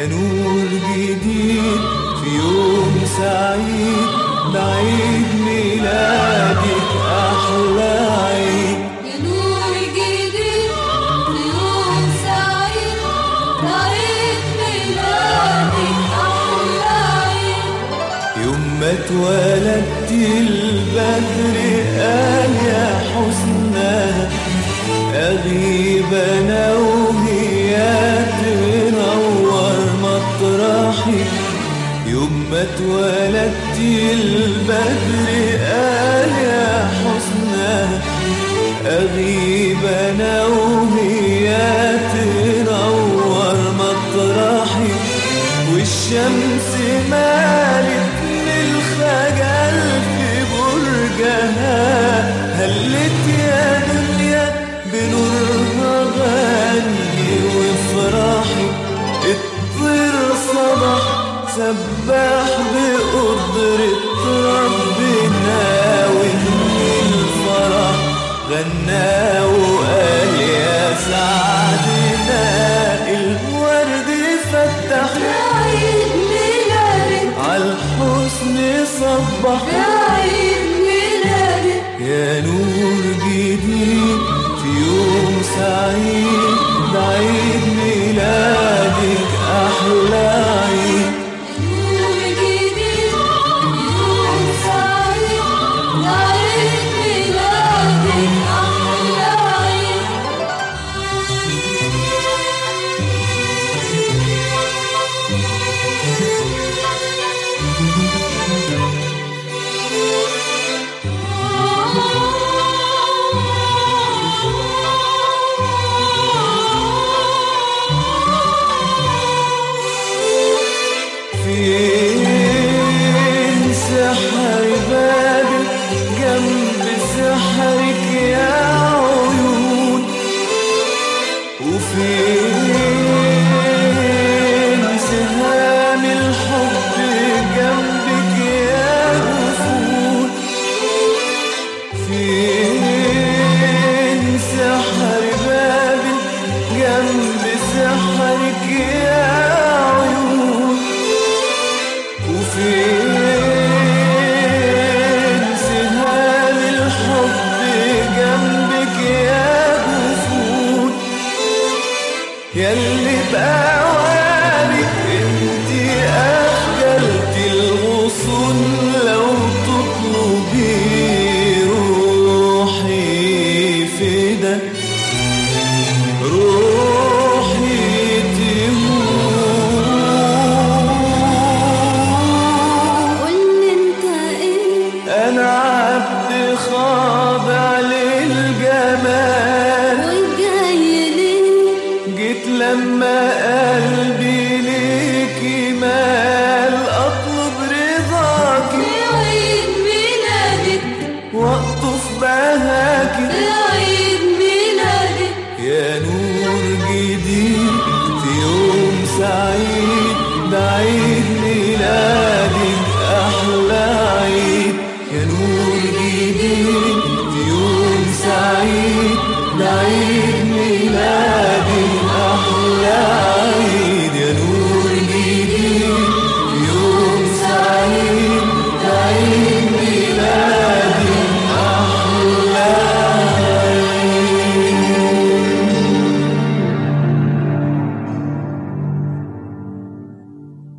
يا نور جديد في يوم سعيد بعيد ميلادك أحلى عيد يا نور جديد في يوم سعيد عيد ميلادك أحلى عيد يوم ما اتولدت البدر قال يا حسنها أغيب أنا وهي تنور مطرحي يوم ما اتولدت البدر قال يا حسنها أغيب أنا وهي تنور مطرحي والشمس مالت من الخجل في برجها هلت يا دنيا بنورها غني وافرحي الطير صبح سبح بقدرة ربنا وإن الفرح غنى وقال يا سعدنا الورد فتح عيد ميلادك عالحسن صبح عيد ميلادك يا نور جديد في يوم سعيد بعيد ميلادك أحلى عيد نور جديد يوم سعيد عيد ميلادك أحلى عيد فين سحر بابك جنب سحرك يا عيون وفين سهام الحب جنبك يا غفور فين سحر بابك جنب سحرك يا عيون وفين سهام الحب جنبك يا جفون ياللي بأوانك انتي أخجلت الغصون لو تطلبي روحي فدا روحي تهون قولي انت ايه أنا عبد خاضع للجمال وجاي ليه جيت لما قلبي ليه